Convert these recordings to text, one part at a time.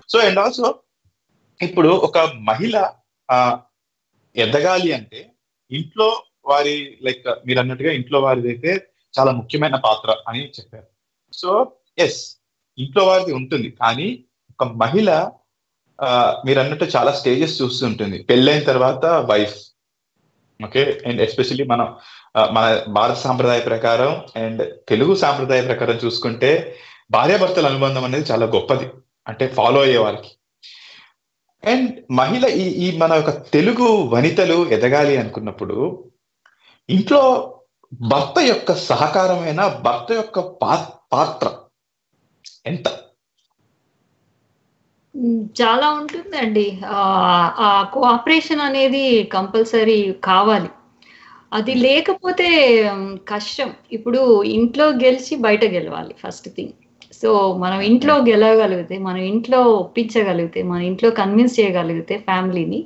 So and also ఇప్పుడు ఒక మహిళ ఆ, ఎదగాలి అంటే ఇంట్లో వారి లైక్ మీరు అన్నట్టుగా ఇంట్లో వారిది అయితే చాలా ముఖ్యమైన పాత్ర అని చెప్పారు సో ఎస్ ఇంట్లో వారిది ఉంటుంది కానీ ఒక మహిళ ఆ, మీరు అన్నట్టు చాలా స్టేజెస్ చూస్తుంటుంది పెళ్ళైన తర్వాత వైఫ్ ఓకే అండ్ ఎస్పెషల్లీ మనం ఆ, మన భారత సాంప్రదాయ ప్రకారం అండ్ తెలుగు సాంప్రదాయ ప్రకారం చూసుకుంటే భార్యాభర్తల అనుబంధం అనేది చాలా గొప్పది అంటే ఫాలో అయ్యే వారికి అండ్ మహిళ ఈ ఈ మన యొక్క తెలుగు వనితలు ఎదగాలి అనుకున్నప్పుడు ఇంట్లో భర్త యొక్క సహకారమైన భర్త యొక్క పా- పాత్ర ఎంత మ్, చాలా ఉంటుందండి ఆ, ఆ కోఆపరేషన్ అనేది కంపల్సరీ కావాలి అది లేకపోతే మ్, కష్టం ఇప్పుడు ఇంట్లో గెలిచి బయట గెలవాలి ఫస్ట్ థింగ్ సో మనం ఇంట్లో గెలవగలిగితే మనం ఇంట్లో ఒప్పించగలిగితే మన ఇంట్లో కన్విన్స్ చేయగలిగితే ఫ్యామిలీని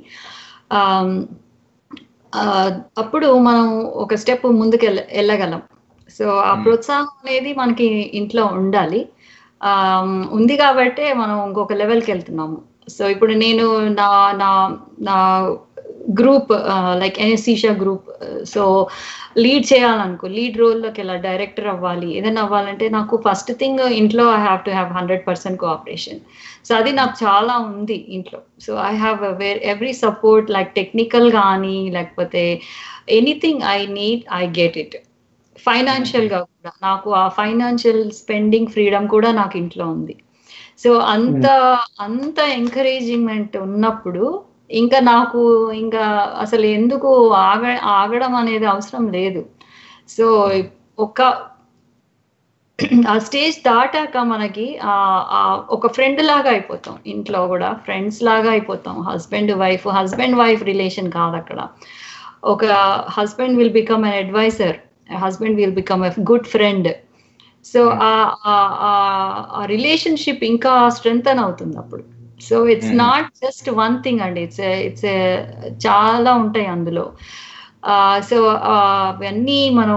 అప్పుడు మనం ఒక స్టెప్ ముందుకు వెళ్ళ వెళ్ళగలం సో ఆ Hmm. ప్రోత్సాహం అనేది మనకి ఇంట్లో ఉండాలి ఆమ్, ఉంది కాబట్టే మనం ఇంకొక లెవెల్కి వెళ్తున్నాము సో ఇప్పుడు నేను నా నా నా గ్రూప్ లైక్ ఎన్ఎస్సీషా గ్రూప్ సో లీడ్ చేయాలనుకో లీడ్ రోల్లోకి వెళ్ళా డైరెక్టర్ అవ్వాలి ఏదైనా అవ్వాలంటే నాకు ఫస్ట్ థింగ్ ఇంట్లో I have to have hundred percent cooperation so అది నాకు చాలా ఉంది ఇంట్లో so I have where every support like technical కానీ లేకపోతే anything I need I get it financial గా కూడా నాకు ఆ ఫైనాన్షియల్ స్పెండింగ్ ఫ్రీడమ్ కూడా నాకు ఇంట్లో ఉంది సో అంత అంత ఎంకరేజింగ్మెంట్ ఉన్నప్పుడు ఇంకా నాకు ఇంకా అసలు ఎందుకు ఆగ ఆగడం అనేది అవసరం లేదు సో ఒక ఆ స్టేజ్ దాటాక మనకి ఆ ఆ ఒక ఫ్రెండ్ లాగా అయిపోతాం ఇంట్లో కూడా ఫ్రెండ్స్ లాగా అయిపోతాం husband wife husband wife relation కాదు అక్కడ ఒక husband will become an adviser husband will become a good friend so ఆ రిలేషన్షిప్ ఇంకా స్ట్రెంగ్తన్ అవుతుంది అప్పుడు so it's Hmm. Not just one thing అండి ఇట్స్ ఇట్స్ చాలా ఉంటాయి అందులో సో అవన్నీ మనం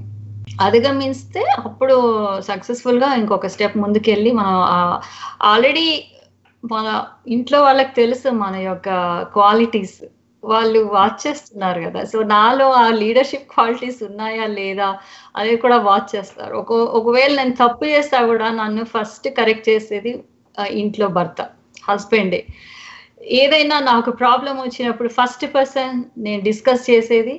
అధిగమిస్తే అప్పుడు సక్సెస్ఫుల్ గా ఇంకొక స్టెప్ ముందుకెళ్ళి మనం ఆల్రెడీ మన ఇంట్లో వాళ్ళకి తెలుసు మన యొక్క క్వాలిటీస్ వాళ్ళు వాచ్ చేస్తున్నారు కదా సో నాలో ఆ లీడర్షిప్ క్వాలిటీస్ ఉన్నాయా లేదా అనేది కూడా వాచ్ చేస్తారు ఒక ఒకవేళ నేను తప్పు చేస్తా కూడా నన్ను ఫస్ట్ కరెక్ట్ చేసేది ఆ, ఇంట్లో భర్త హస్బెండే ఏదైనా నాకు ప్రాబ్లం వచ్చినప్పుడు ఫస్ట్ పర్సన్ నేను డిస్కస్ చేసేది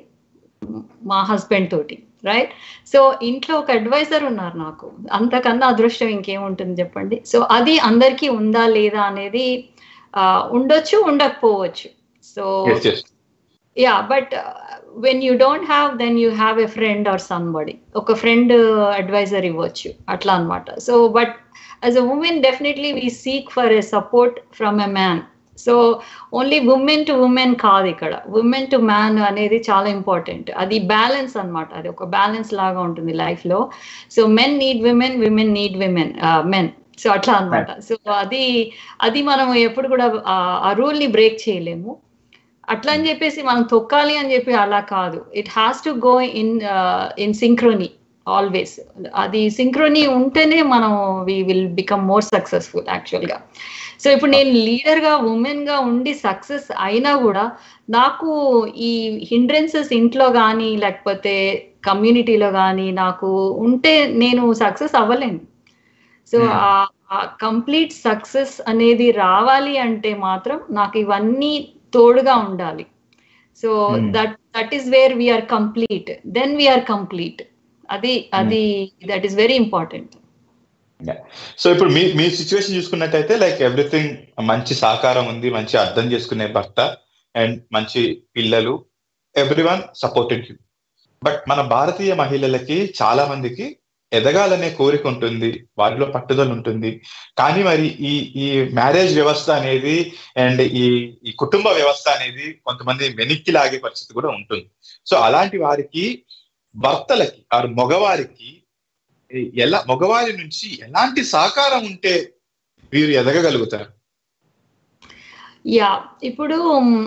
మా హస్బెండ్ తోటి రైట్ సో ఇంట్లో ఒక అడ్వైజర్ ఉన్నారు నాకు అంతకన్నా అదృష్టం ఇంకేముంటుంది చెప్పండి సో అది అందరికీ ఉందా లేదా అనేది ఆ, ఉండొచ్చు ఉండకపోవచ్చు so yes yes yeah but when you don't have then you have a friend or somebody ఒక ఫ్రెండ్ అడ్వైజర్ ఇవ్వచ్చు అట్లా అనమాట so but as a women definitely we seek for a support from a man so only women to women కాదు ఇక్కడ women to man అనేది చాలా important అది balance అన్నమాట అది ఒక బ్యాలెన్స్ లాగా ఉంటుంది లైఫ్ లో so men need women women need women men so అట్లా అన్నమాట సో అది అది మనం ఎప్పుడు కూడా ఆ- ఆ రూల్ ని బ్రేక్ చేయలేము అట్లా అని చెప్పేసి మనం తొక్కాలి అని చెప్పి అలా కాదు it has to go in in synchrony always అది సింక్రోనీ ఉంటేనే మనం we will become more successful యాక్చువల్గా సో ఇప్పుడు నేను లీడర్ గా ఉమెన్ గా ఉండి సక్సెస్ అయినా కూడా నాకు ఈ హిండ్రెన్సెస్ ఇంట్లో కానీ లేకపోతే కమ్యూనిటీలో కానీ నాకు ఉంటే నేను సక్సెస్ అవ్వలేను సో Hmm. ఆ కంప్లీట్ సక్సెస్ అనేది రావాలి అంటే మాత్రం నాకు ఇవన్నీ తోడుగా ఉండాలి so Hmm. That that is where we are complete then we are complete అది అది that is very important so ఇప్పుడు మీ మీ సిచ్యువేషన్ చూసుకున్నట్టయితే లైక్ ఎవ్రీథింగ్ మంచి సహకారం ఉంది మంచి అర్థం చేసుకునే భర్త అండ్ మంచి పిల్లలు everyone supported you but మన భారతీయ మహిళలకి చాలా మందికి ఎదగాలనే కోరిక ఉంటుంది వారిలో పట్టుదల ఉంటుంది కానీ మరి ఈ ఈ మ్యారేజ్ వ్యవస్థ అనేది అండ్ ఈ ఈ కుటుంబ వ్యవస్థ అనేది కొంతమంది వెనక్కి లాగే పరిస్థితి కూడా ఉంటుంది సో అలాంటి వారికి భర్తలకి ఆరు మగవారికి ఎలా మగవారి నుంచి ఎలాంటి సహకారం ఉంటే వీరు ఎదగగలుగుతారు యా ఇప్పుడు మ్,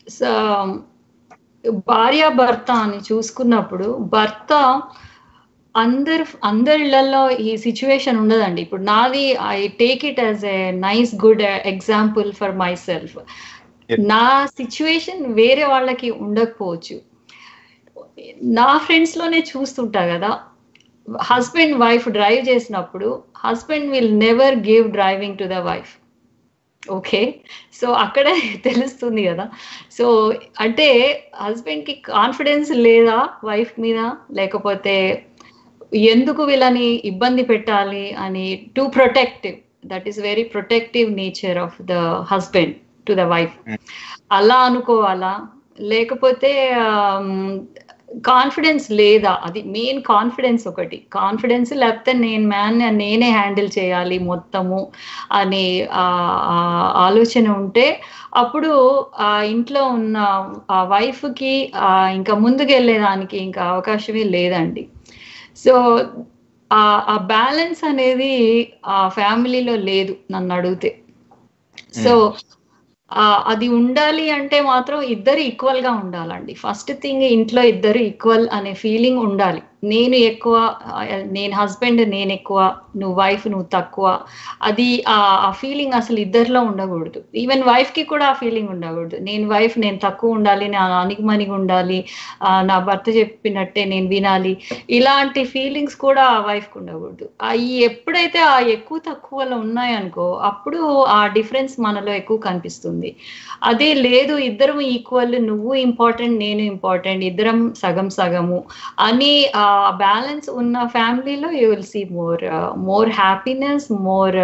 స- భార్య భర్త అని చూసుకున్నప్పుడు భర్త అందరు అందరిళ్లలో ఈ సిచ్యువేషన్ ఉండదండి ఇప్పుడు నాది I take it as a nice good example for myself Yes. నా సిచ్యువేషన్ వేరే వాళ్ళకి ఉండకపోవచ్చు నా ఫ్రెండ్స్ లోనే చూస్తుంటా కదా హస్బెండ్ వైఫ్ డ్రైవ్ చేసినప్పుడు husband will never give driving to the wife okay so అక్కడే తెలుస్తుంది కదా సో అంటే హస్బెండ్ కి కాన్ఫిడెన్స్ లేదా వైఫ్ మీద లేకపోతే ఎందుకు వీళ్ళని ఇబ్బంది పెట్టాలి అని too protective that is very protective nature of the husband to the wife Mm. అలా అనుకోవాలా లేకపోతే కాన్ఫిడెన్స్ లేదా అది మెయిన్ కాన్ఫిడెన్స్ ఒకటి కాన్ఫిడెన్స్ లేకపోతే నేను మ్యాన్ నేనే హ్యాండిల్ చేయాలి మొత్తము అనే ఆ, ఆ ఆలోచన ఉంటే అప్పుడు ఆ ఇంట్లో ఉన్న ఆ వైఫ్కి ఇంకా ముందుకు వెళ్ళేదానికి ఇంకా అవకాశమే లేదండి సో ఆ బ్యాలెన్స్ అనేది ఆ ఫ్యామిలీలో లేదు నన్ను అడిగితే సో అది ఉండాలి అంటే మాత్రం ఇద్దరు ఈక్వల్ గా ఉండాలండి ఫస్ట్ థింగ్ ఇంట్లో ఇద్దరు ఈక్వల్ అనే ఫీలింగ్ ఉండాలి నేను ఎక్కువ ఆ, నేను హస్బెండ్ నేను ఎక్కువ నువ్వు వైఫ్ నువ్వు తక్కువ అది ఆ ఫీలింగ్ అసలు ఇద్దరిలో ఉండకూడదు ఈవెన్ వైఫ్ కి కూడా ఆ ఫీలింగ్ ఉండకూడదు నేను వైఫ్ నేను తక్కువ ఉండాలి నా అణిగిమణిగి ఉండాలి ఆ, నా భర్త చెప్పినట్టే నేను వినాలి ఇలాంటి ఫీలింగ్స్ కూడా ఆ వైఫ్ కి ఉండకూడదు అవి ఎప్పుడైతే ఆ ఎక్కువ తక్కువలో ఉన్నాయనుకో అప్పుడు ఆ డిఫరెన్స్ మనలో ఎక్కువ కనిపిస్తుంది అదే లేదు ఇద్దరం ఈక్వల్ నువ్వు ఇంపార్టెంట్ నేను ఇంపార్టెంట్ ఇద్దరం సగం సగము అని ఆ బ్యాలెన్స్ ఉన్న ఫ్యామిలీలో you will see more more happiness more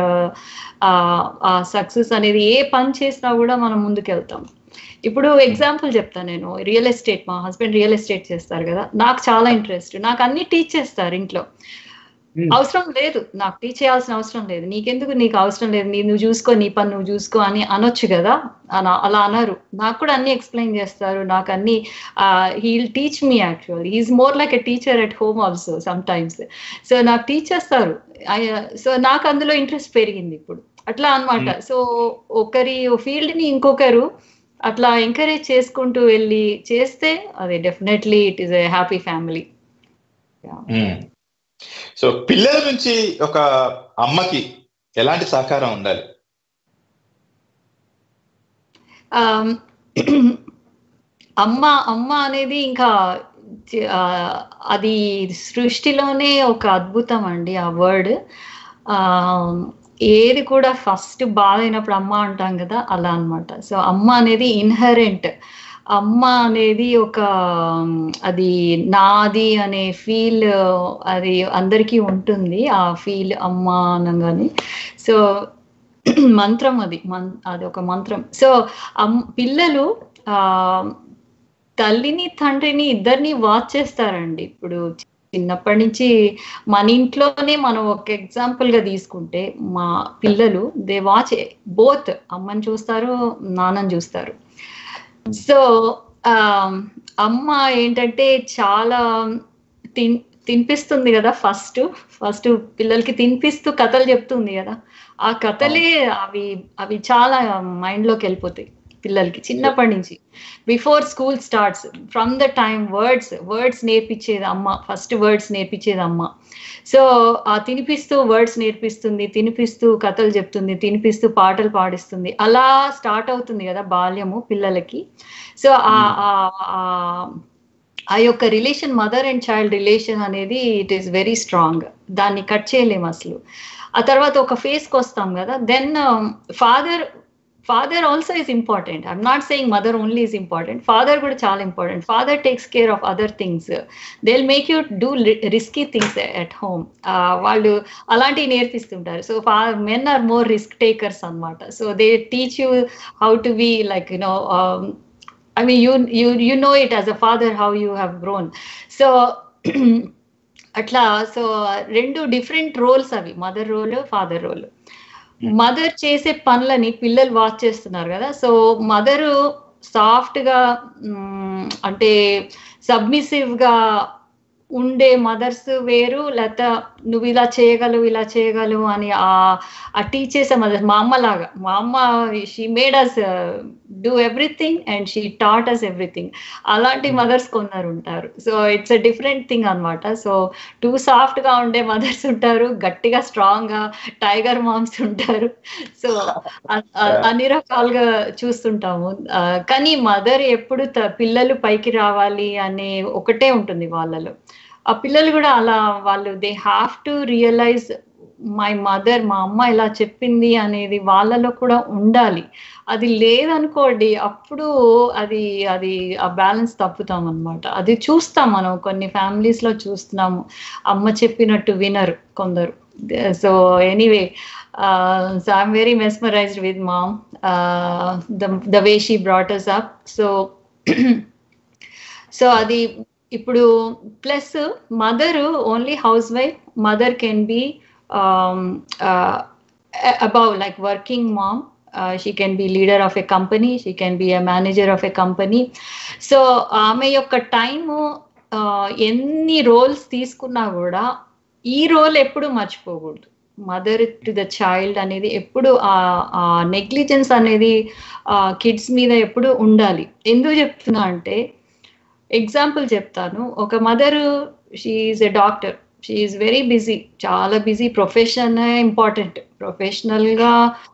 success అనేది ఏ పని చేసినా కూడా మనం ముందుకెళ్తాం ఇప్పుడు ఎగ్జాంపుల్ చెప్తాను నేను రియల్ ఎస్టేట్ మా హస్బెండ్ రియల్ ఎస్టేట్ చేస్తారు కదా నాకు చాలా ఇంట్రెస్ట్ నాకు అన్ని టీచ్ చేస్తారు ఇంట్లో Hmm. అవసరం లేదు నాకు టీచ్ చేయాల్సిన అవసరం లేదు నీకెందుకు నీకు అవసరం లేదు నీ నువ్వు చూసుకో నీ పని నువ్వు చూసుకో అని అనొచ్చు కదా అన అలా అనరు నాకు కూడా అన్ని ఎక్స్ప్లెయిన్ చేస్తారు నాకు అన్ని he'll teach me actual is more like a teacher at home also sometimes so నాకు టీచ్ చేస్తారు సో నాకు అందులో ఇంట్రెస్ట్ పెరిగింది ఇప్పుడు అట్లా అన్నమాట సో ఒకరి ఫీల్డ్ ని ఇంకొకరు అట్లా ఎంకరేజ్ చేసుకుంటూ వెళ్ళి చేస్తే అది definitely it is a happy family so పిల్లల నుంచి ఒక అమ్మకి ఎలాంటి సహకారం ఉండాలి ఆమ్, అమ్మ అమ్మ అనేది ఇంకా చి- ఆ, అది సృష్టిలోనే ఒక అద్భుతం అండి ఆ వర్డ్ ఏది కూడా ఫస్ట్ బాధ అయినప్పుడు అమ్మ అంటాం కదా అలా అన్నమాట సో అమ్మ అనేది ఇన్హరెంట్ అమ్మ అనేది ఒక ఉమ్, అది నాది అనే ఫీల్ అది అందరికీ ఉంటుంది ఆ ఫీల్ అమ్మ అనగానే సో మంత్రం అది మన్ అది ఒక మంత్రం సో అమ్ పిల్లలు ఆ తల్లిని తండ్రిని ఇద్దరిని వాచ్ చేస్తారండి ఇప్పుడు చిన్నప్పటి నుంచి మన ఇంట్లోనే మనం ఒక ఎగ్జాంపుల్ గా తీసుకుంటే మా పిల్లలు దే వాచ్ బోత్ అమ్మని చూస్తారు నాన్నని చూస్తారు సో ఆ, అమ్మ ఏంటంటే చాలా తిన్ తినిపిస్తుంది కదా ఫస్ట్ ఫస్ట్ పిల్లలకి తినిపిస్తూ కథలు చెప్తుంది కదా ఆ కథలే అవి అవి చాలా మైండ్ లోకి వెళ్ళిపోతాయి పిల్లలకి చిన్నప్పటి నుంచి before school starts from the time words words నేర్పించేది అమ్మ ఫస్ట్ వర్డ్స్ నేర్పించేది అమ్మ సో ఆ తినిపిస్తూ వర్డ్స్ నేర్పిస్తుంది తినిపిస్తూ కథలు చెప్తుంది తినిపిస్తూ పాటలు పాడిస్తుంది అలా స్టార్ట్ అవుతుంది కదా బాల్యము పిల్లలకి సో ఆ ఆ- ఆ- ఆ యొక్క relation mother and child relation అనేది ఇట్ ఈస్ వెరీ స్ట్రాంగ్ దాన్ని కట్ చేయలేము అసలు ఆ తర్వాత ఒక ఫేస్కి వస్తాం కదా then father father also is important I'm not saying mother only is important father కూడా చాలా important father takes care of other things they will make you do risky things at home వాళ్ళు అలాంటివి నేర్పిస్తుంటారు సో ఫా men are more risk takers అన్నమాట so they teach you how to be like you know I mean, you you you know it as a father how you have grown. So అట్లా so రెండు different roles అవి mother role father role mother చేసే పనులని పిల్లలు watch చేస్తున్నారు కదా so mother soft గా మ్, అంటే సబ్మిసివ్ గా ఉండే మదర్స్ వేరు లేకపోతే నువ్వు ఇలా చేయగలవు ఇలా చేయగలవు అని ఆ ఆ టీచ్ చేసే మదర్ మా అమ్మ లాగా మా అమ్మ she made us do everything and she taught us everything అలాంటి మదర్స్ కొందరు ఉంటారు so it's a different thing అనమాట సో టూ సాఫ్ట్ గా ఉండే మదర్స్ ఉంటారు గట్టిగా స్ట్రాంగ్ గా టైగర్ మామ్స్ ఉంటారు సో అన్ని రకాలుగా చూస్తుంటాము కానీ మదర్ ఎప్పుడు పిల్లలు పైకి రావాలి అనే ఒకటే ఉంటుంది వాళ్ళలో ఆ పిల్లలు కూడా అలా వాళ్ళు they have to realise my mother మా అమ్మ ఇలా చెప్పింది అనేది వాళ్ళలో కూడా ఉండాలి అది లేదనుకోండి అప్పుడు అది అది ఆ బ్యాలెన్స్ తప్పుతాం అనమాట అది చూస్తాం మనం కొన్ని ఫ్యామిలీస్ లో చూస్తున్నాము అమ్మ చెప్పినట్టు వినరు కొందరు so anyway so I'm very mesmerised with mom the way she brought us up so so అది ఇప్పుడు plus mother only housewife mother can be above like working mom she can be leader of a company she can be a manager of a company so ఆమె యొక్క time ఎన్ని roles తీసుకున్నా కూడా ఈ role ఎప్పుడు మర్చిపోకూడదు mother to the child అనేది ఎప్పుడు ఆ నెగ్లిజెన్స్ అనేది కిడ్స్ మీద ఎప్పుడు ఉండాలి ఎందుకు చెప్తున్నా అంటే ఎగ్జాంపుల్ చెప్తాను ఒక mother she's a doctor she's very busy చాలా బిజీ ప్రొఫెషన్ ఇంపార్టెంట్ ప్రొఫెషనల్గా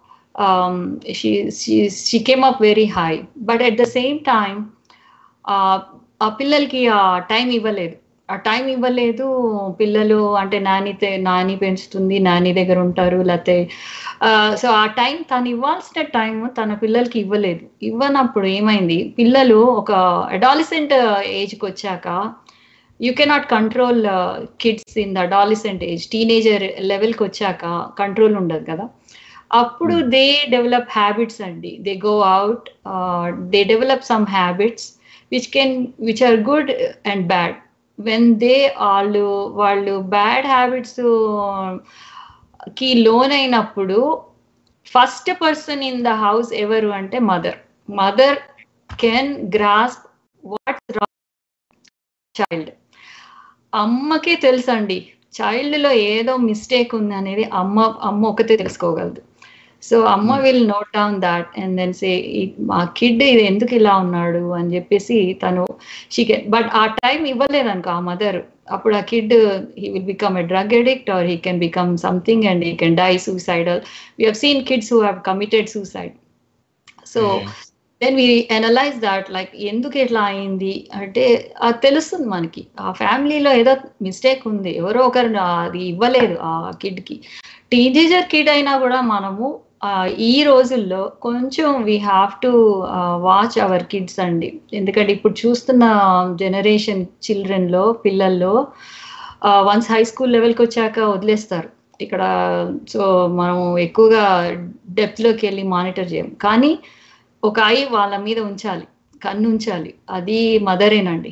she came up very high but at the same time ఆ పిల్లలకి ఆ టైం ఇవ్వలేదు ఆ టైం ఇవ్వలేదు పిల్లలు అంటే నాని నాని పెంచుతుంది నాని దగ్గర ఉంటారు లేకపోతే సో ఆ టైం తను ఇవ్వాల్సిన టైం తన పిల్లలకి ఇవ్వలేదు ఇవ్వనప్పుడు ఏమైంది పిల్లలు ఒక అడాలిసెంట్ ఏజ్కి వచ్చాక you cannot control kids in the adolescent age teenager లెవెల్కి వచ్చాక కంట్రోల్ ఉండదు కదా అప్పుడు దే డెవలప్ హ్యాబిట్స్ అండి they go out they develop some habits which can which are good and bad when they వాళ్ళు వాళ్ళు బ్యాడ్ హ్యాబిట్స్ కి లోన్ అయినప్పుడు first person in the house ఎవరు అంటే mother mother can grasp what child అమ్మకే తెలుసండి చైల్డ్లో ఏదో మిస్టేక్ ఉంది అనేది అమ్మ అమ్మ ఒకతే తెలుసుకోగలదు సో అమ్మ will note down that and then say మా కిడ్ ఇది ఎందుకు ఇలా ఉన్నాడు అని చెప్పేసి తను షీ కెన్ బట్ ఆ టైం ఇవ్వలేదనుకో ఆ మదర్ అప్పుడు ఆ kid he will become a drug addict or he can become something and he can die suicidal we have seen kids who have committed suicide so then we analyse that like ఎందుకు ఇట్లా అయింది అంటే అది తెలుస్తుంది మనకి ఆ ఫ్యామిలీలో ఏదో మిస్టేక్ ఉంది ఎవరో ఒకరు అది ఇవ్వలేదు ఆ కిడ్కి టీనేజర్ కిడ్ అయినా కూడా మనము ఈ రోజుల్లో కొంచెం we have to watch our kids అండి ఎందుకంటే ఇప్పుడు చూస్తున్న జనరేషన్ చిల్డ్రన్లో పిల్లల్లో వన్స్ హై స్కూల్ లెవెల్కి వచ్చాక వదిలేస్తారు ఇక్కడ సో మనం ఎక్కువగా డెప్త్లోకి వెళ్ళి మానిటర్ చేయం కానీ ఒక ఐ వాళ్ళ మీద ఉంచాలి కన్ను ఉంచాలి అది మదరేనండి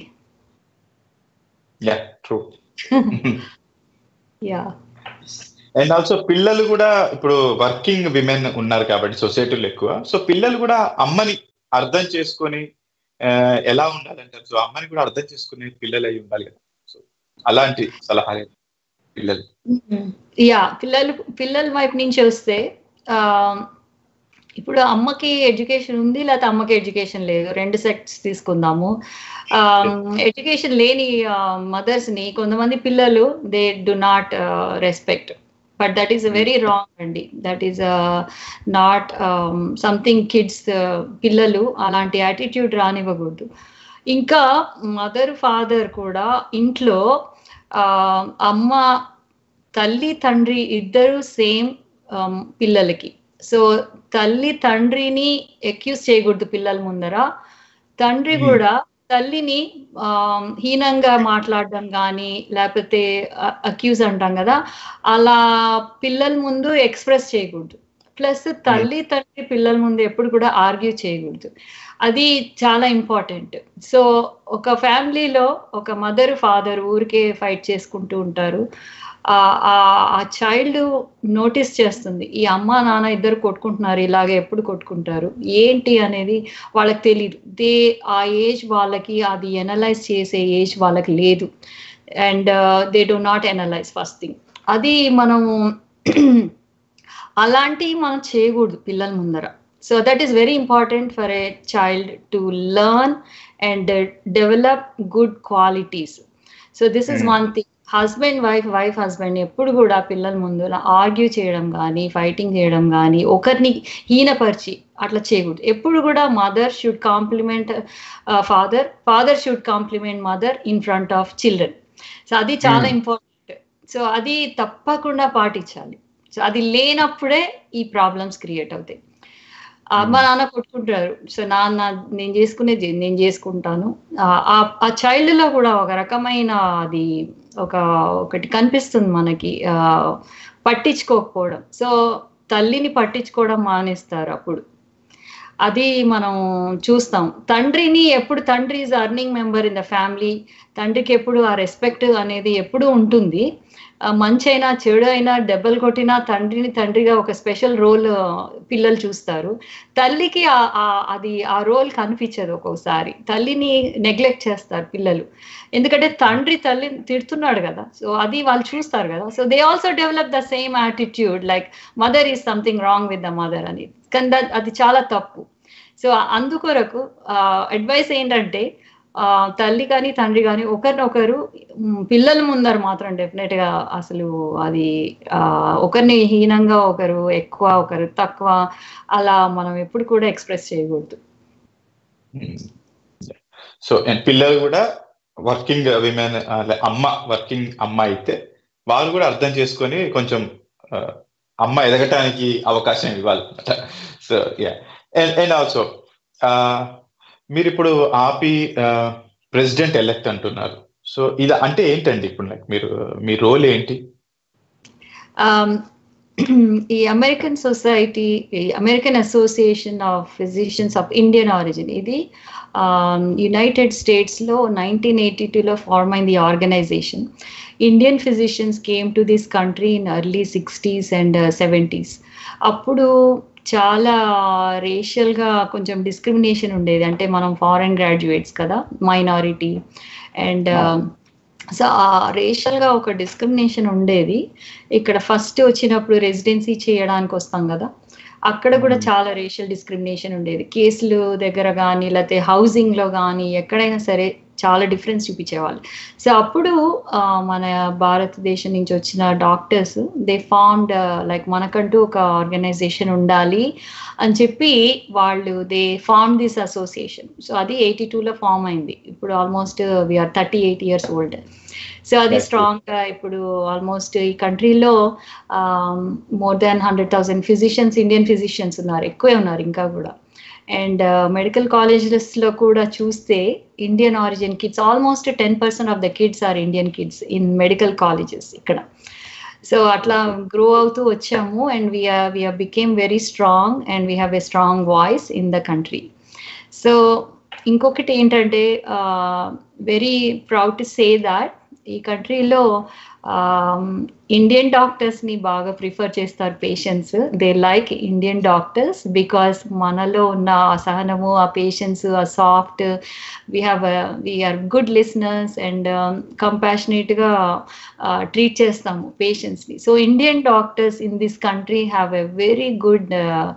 యా అండ్ ఆల్సో పిల్లలు కూడా ఇప్పుడు వర్కింగ్ విమెన్ ఉన్నారు కాబట్టి సొసైటీలో ఎక్కువ సో పిల్లలు కూడా అమ్మని అర్థం చేసుకొని ఎలా ఉండాలంటారు సో అమ్మని కూడా అర్థం చేసుకునే పిల్లలు అయి ఉండాలి కదా సో అలాంటి సలహా పిల్లలు యా పిల్లలు పిల్లల వైపు నుంచి వస్తే ఇప్పుడు అమ్మకి ఎడ్యుకేషన్ ఉంది లేకపోతే అమ్మకి ఎడ్యుకేషన్ లేదు రెండు సెక్ట్స్ తీసుకుందాము ఎడ్యుకేషన్ లేని మదర్స్ ని కొంతమంది పిల్లలు they do not respect but that is very wrong అండి that is not something kids పిల్లలు అలాంటి యాటిట్యూడ్ రానివ్వకూడదు ఇంకా మదర్ ఫాదర్ కూడా ఇంట్లో అమ్మ తల్లి తండ్రి ఇద్దరు సేమ్ పిల్లలకి సో తల్లి తండ్రిని ఎక్యూజ్ చేయకూడదు పిల్లల ముందర తండ్రి కూడా తల్లిని హీనంగా మాట్లాడడం కానీ లేకపోతే అక్యూజ్ అంటాం కదా అలా పిల్లల ముందు ఎక్స్ప్రెస్ చేయకూడదు ప్లస్ తల్లి తండ్రి పిల్లల ముందు ఎప్పుడు కూడా ఆర్గ్యూ చేయకూడదు అది చాలా ఇంపార్టెంట్ సో ఒక ఫ్యామిలీలో ఒక మదర్ ఫాదర్ ఊరికే ఫైట్ చేసుకుంటూ ఉంటారు ఆ చైల్డ్ నోటీస్ చేస్తుంది ఈ అమ్మ నాన్న ఇద్దరు కొట్టుకుంటున్నారు ఇలాగే ఎప్పుడు కొట్టుకుంటారు ఏంటి అనేది వాళ్ళకి తెలియదు దే ఆ ఏజ్ వాళ్ళకి అది ఎనలైజ్ చేసే ఏజ్ వాళ్ళకి లేదు and they do not analyse first thing అది మనము అలాంటివి మనం చేయకూడదు పిల్లల ముందర so that is very important for a child to learn and develop good qualities so this is Hmm. One thing husband wife wife husband ఎప్పుడు కూడా పిల్లల ముందు ఆర్గ్యూ చేయడం కానీ ఫైటింగ్ చేయడం కానీ ఒకరిని హీనపరిచి అట్లా చేయకూడదు ఎప్పుడు కూడా mother should compliment father father should compliment mother in front of children so అది చాలా Hmm. ఇంపార్టెంట్ సో అది తప్పకుండా పాటించాలి సో అది లేనప్పుడే ఈ ప్రాబ్లమ్స్ క్రియేట్ అవుతాయి ఆ అమ్మ Hmm. నాన్న కొట్టుకుంటారు సో నాన్న నేను చేసుకునేది నేను చేసుకుంటాను ఆ- ఆ- ఆ చైల్డ్ లో కూడా ఒక రకమైన అది ఒక ఒకటి కనిపిస్తుంది మనకి ఆ, పట్టించుకోకపోవడం సో తల్లిని పట్టించుకోవడం మానేస్తారు అప్పుడు అది మనం చూస్తాం తండ్రిని ఎప్పుడు తండ్రి is earning member in the family తండ్రికి ఎప్పుడు ఆ రెస్పెక్ట్ అనేది ఎప్పుడు ఉంటుంది ఆ, మంచి అయినా చెడు అయినా దెబ్బలు కొట్టినా తండ్రిని తండ్రిగా ఒక స్పెషల్ రోల్ పిల్లలు చూస్తారు తల్లికి ఆ- ఆ- అది ఆ రోల్ కనిపించదు ఒక్కొక్కసారి తల్లిని నెగ్లెక్ట్ చేస్తారు పిల్లలు ఎందుకంటే తండ్రి తల్లిని తిడుతున్నాడు కదా సో అది వాళ్ళు చూస్తారు కదా so they also develop the same attitude like mother is something wrong with the mother అని కానీ that- అది చాలా తప్పు సో అందుకొరకు అడ్వైస్ ఏంటంటే ఆ, తల్లి కానీ తండ్రి కానీ ఒకరినొకరు మ్, పిల్లల ముందర మాత్రం డెఫినెట్ గా అసలు అది ఆ, ఒకరిని హీనంగా ఒకరు ఎక్కువ ఒకరు తక్కువ అలా మనం ఎప్పుడు కూడా ఎక్స్ప్రెస్ చేయకూడదు సో పిల్లలు కూడా వర్కింగ్ విమెన్ అమ్మ వర్కింగ్ అమ్మ అయితే వాళ్ళు కూడా అర్థం చేసుకొని కొంచెం ఆ, అమ్మ ఎదగటానికి అవకాశం ఇవ్వాలన్నమాట సో యా అండ్ ఆల్సో మీరు ఇప్పుడు ఆపి ప్రెసిడెంట్ ఎలెక్ట్ అంటున్నారు సో ఇది అంటే ఏంటండి ఇప్పుడు like మీరు మీ రోల్ ఏంటి Um, ఈ అమెరికన్ సొసైటీ ఈ American association of physicians of Indian origin ఇది యునైటెడ్ స్టేట్స్లో నైన్టీన్ ఎయిటీ టూలో ఫార్మ్ అయింది organization Indian physicians came to this country in early sixties and seventies అప్పుడు చాలా రేషియల్గా కొంచెం డిస్క్రిమినేషన్ ఉండేది అంటే మనం ఫారెన్ గ్రాడ్యుయేట్స్ కదా మైనారిటీ అండ్ సో ఆ రేషియల్ గా ఒక డిస్క్రిమినేషన్ ఉండేది ఇక్కడ ఫస్ట్ వచ్చినప్పుడు రెసిడెన్సీ చేయడానికి వస్తాం కదా అక్కడ కూడా Hmm. చాలా రేషియల్ డిస్క్రిమినేషన్ ఉండేది కేసులు దగ్గర కానీ లేకపోతే హౌసింగ్ లో కానీ ఎక్కడైనా సరే చాలా డిఫరెన్స్ చూపించేవాళ్ళు సో అప్పుడు ఆ, మన భారతదేశం నుంచి వచ్చిన డాక్టర్స్ దే ఫార్మ్డ్ లైక్ మనకంటూ ఒక ఆర్గనైజేషన్ ఉండాలి అని చెప్పి వాళ్ళు they form this association so అది ఎయిటీ టూలో ఫామ్ అయింది ఇప్పుడు almost we are thirty eight years old so అది That's స్ట్రాంగ్ గా ఇప్పుడు ఆల్మోస్ట్ ఈ కంట్రీలో more than hundred thousand physicians Indian physicians ఉన్నారు ఎక్కువే ఉన్నారు ఇంకా కూడా అండ్ మెడికల్ కాలేజెస్ లో కూడా చూస్తే Indian origin kids almost ten percent of the kids are Indian kids in medical colleges ఇక్కడ సో అట్లా గ్రో అవుతూ వచ్చాము and we are we are became very strong and we have a strong voice in the country so ఇంకొకటి ఏంటంటే very proud to say that ఈ కంట్రీలో Indian డాక్టర్స్ని బాగా ప్రిఫర్ చేస్తారు patients they like Indian doctors because మనలో ఉన్న ఆ సహనము ఆ పేషెన్స్ ఆ soft we have we are good listeners and కంపాషనేట్గా ట్రీట్ చేస్తాము పేషెంట్స్ని so Indian doctors in this country have a very good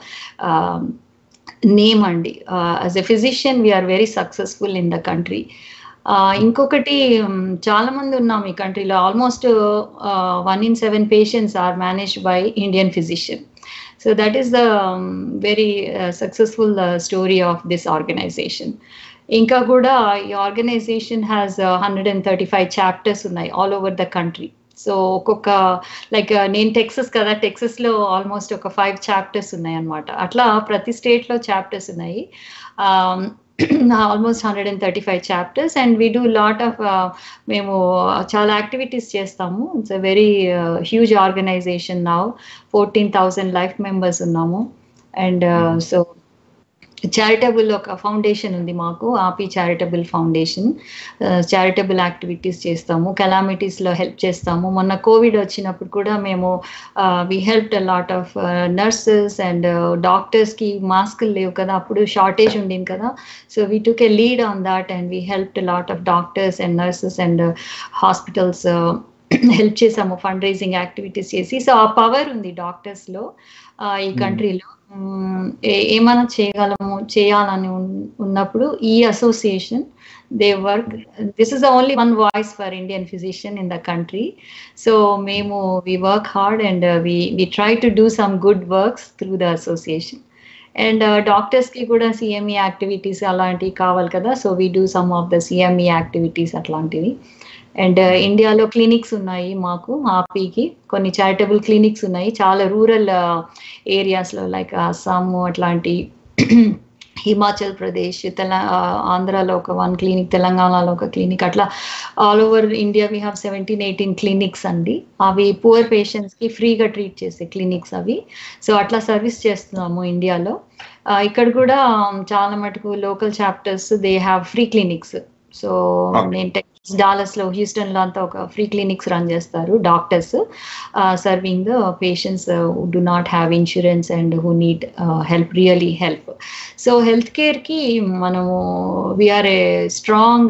name అండి as a physician we are very successful in the country ఇంకొకటి చాలా మంది ఉన్నాం ఈ కంట్రీలో almost one in seven patients are managed by Indian physician so that is the very successful story of this organization ఇంకా కూడా ఈ organization has hundred and thirty five chapters ఉన్నాయి all over the country so ఒక్కొక్క like నేను Texas కదా టెక్సస్లో almost ఒక five chapters ఉన్నాయి అనమాట అట్లా ప్రతి స్టేట్లో చాప్టర్స్ ఉన్నాయి almost hundred and thirty five chapters and we do lot of మేము చాలా యాక్టివిటీస్ చేస్తాము it's a very huge organization now fourteen thousand life members ఉన్నాము అండ్ సో చారిటబుల్ ఒక ఫౌండేషన్ ఉంది మాకు ఆపి చారిటబుల్ ఫౌండేషన్ చారిటబుల్ యాక్టివిటీస్ చేస్తాము కెలామిటీస్లో హెల్ప్ చేస్తాము మొన్న కోవిడ్ వచ్చినప్పుడు కూడా మేము we help lot of nurses and డాక్టర్స్కి మాస్కులు లేవు కదా అప్పుడు షార్టేజ్ ఉండింది కదా so we took a lead on that and we help lot of doctors and nurses and hospitals help చేసాము ఫండ్ రైజింగ్ యాక్టివిటీస్ చేసి సో ఆ పవర్ ఉంది డాక్టర్స్ లో ఈ కంట్రీలో ఏమైనా చేయగలము చేయాలని ఉన్నప్పుడు ఈ association they work this is the only one voice for Indian physician in the country so మేము we work hard and we we try to do some good works through the association and డాక్టర్స్కి కూడా CME activities అలాంటివి కావాలి కదా so we do some of the CME activities అట్లాంటివి and ఇండియాలో clinics ఉన్నాయి మాకు ఆపీకి కొన్ని చారిటబుల్ క్లినిక్స్ ఉన్నాయి చాలా రూరల్ ఏరియాస్లో లైక్ అస్సాము అట్లాంటి హిమాచల్ ప్రదేశ్ తెలంగా ఆంధ్రాలో ఒక వన్ క్లినిక్ తెలంగాణలో ఒక క్లినిక్ అట్లా all over India we have seventeen eighteen clinics అండి అవి పువర్ పేషెంట్స్కి ఫ్రీగా ట్రీట్ చేసే క్లినిక్స్ అవి సో అట్లా సర్వీస్ చేస్తున్నాము ఇండియాలో ఇక్కడ కూడా చాలా మటుకు local chapters they have free clinics so నేను టెక్స్ డాలస్ లో హ్యూస్టన్ లో అంతా ఒక ఫ్రీ క్లినిక్స్ రన్ చేస్తారు doctors serving the patients do not have insurance and who need help really help so health care కి మనము we are a strong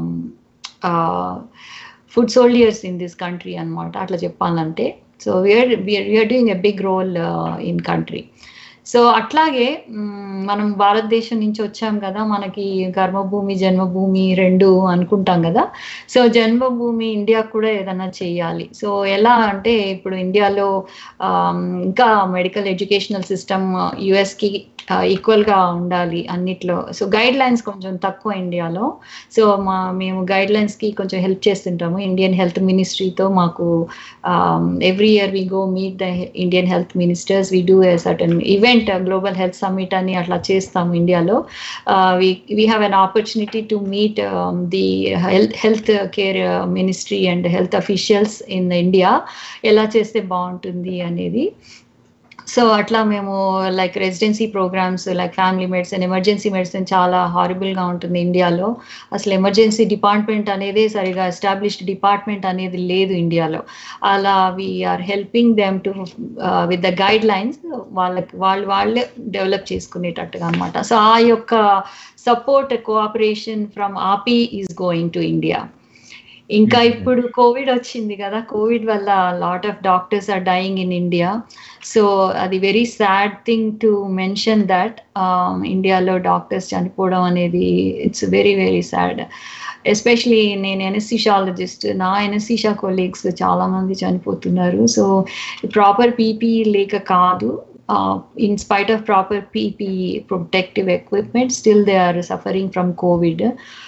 foot soldiers in this country అనమాట అట్లా చెప్పాలంటే so we are we are doing a big role in country so అట్లాగే మనం భారతదేశం నుంచి వచ్చాం కదా మనకి కర్మభూమి జన్మభూమి రెండు అనుకుంటాం కదా సో జన్మభూమి ఇండియా కూడా ఏదైనా చేయాలి సో ఎలా అంటే ఇప్పుడు ఇండియాలో ఇంకా మెడికల్ ఎడ్యుకేషనల్ సిస్టమ్ యుఎస్కి ఈక్వల్గా ఉండాలి అన్నిట్లో సో గైడ్ లైన్స్ కొంచెం తక్కువ ఇండియాలో సో మా మేము గైడ్ లైన్స్కి కొంచెం హెల్ప్ చేస్తుంటాము ఇండియన్ హెల్త్ మినిస్ట్రీతో మాకు every year we go meet the Indian health ministers we do a certain event global health summit అని అట్లా చేస్తాము ఇండియాలో we have an opportunity to meet the health health care ministry and health officials in India ఎలా చేస్తే బాగుంటుంది అనేది so అట్లా మేము like residency programs like family medicine emergency medicine చాలా హారిబుల్గా ఉంటుంది ఇండియాలో అసలు ఎమర్జెన్సీ డిపార్ట్మెంట్ అనేది సరిగా ఎస్టాబ్లిష్డ్ డిపార్ట్మెంట్ అనేది లేదు ఇండియాలో అలా we are helping them to with the guidelines వాళ్ళకి వాళ్ళు వాళ్ళే డెవలప్ చేసుకునేటట్టుగా అనమాట సో ఆ యొక్క support cooperation from AAPI is going to India ఇంకా ఇప్పుడు కోవిడ్ వచ్చింది కదా కోవిడ్ వల్ల lot of doctors are dying in India so అది very sad thing to mention that ఇండియాలో డాక్టర్స్ చనిపోవడం అనేది it's very very sad especially నేను ఎనస్థిషాలజిస్ట్ నా ఎనస్థిషా కొలీగ్స్ చాలా మంది చనిపోతున్నారు సో ప్రాపర్ పీపీ లేక కాదు in spite of proper PP protective equipment still they are suffering from COVID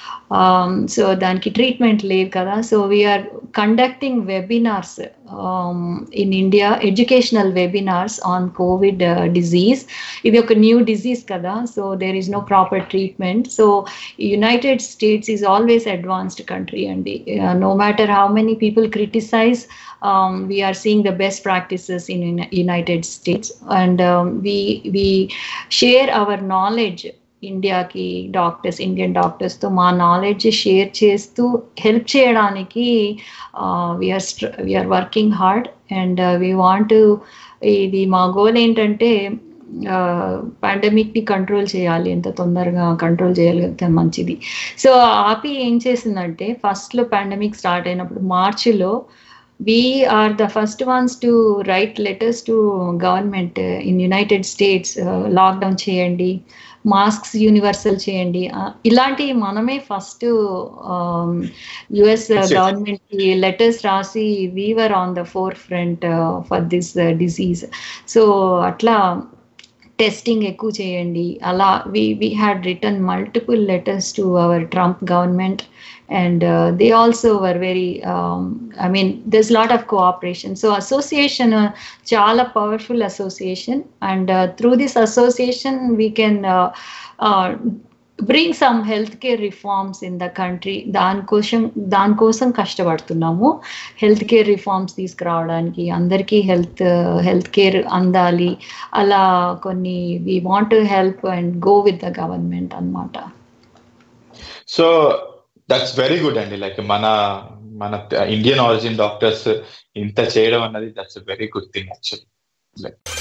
so దానికి ట్రీట్మెంట్ లేదు కదా so we are conducting webinars in India educational webinars on COVID disease ఇది ఒక న్యూ డిజీజ్ కదా so there is no proper treatment so United States is always advanced country అండి no matter how many people criticize um, we are seeing the best practices in, in United States and um, we we share our knowledge ఇండియాకి doctors Indian డాక్టర్స్తో మా knowledge share చేస్తూ help చేయడానికి we are we are working hard and we want ఇది మా goal ఏంటంటే పాండమిక్ని control చేయాలి ఎంత తొందరగా కంట్రోల్ చేయగలిగితే మంచిది సో ఆపి ఏం చేసిందంటే ఫస్ట్లో పాండమిక్ స్టార్ట్ అయినప్పుడు మార్చిలో we are the first ones to write letters to government uh, in united states uh, lockdown చేయండి మాస్క్స్ యూనివర్సల్ చేయండి ఇలాంటి మనమే ఫస్ట్ యుఎస్ గవర్నమెంట్ కి లెటర్స్ రాసి we were on the forefront for this disease so అట్లా testing ఎక్కువ చేయండి అలా we we had written multiple letters to our Trump government and uh, they also were very um, i mean there's a lot of cooperation so association uh, chala powerful association and uh, through this association we can uh, uh, bring some health care reforms in the country దానికోసం దానికోసం కష్టపడుతున్నాము health care reforms తీసుకురావడానికి అందరికీ health health care అందాలి అలా కొన్ని we want to help and go with the government అనమాట so that's very good అండి like మన మన ఇండియన్ ఆరిజిన్ డాక్టర్స్ ఇంత చేయడం అన్నది that's very good thing actually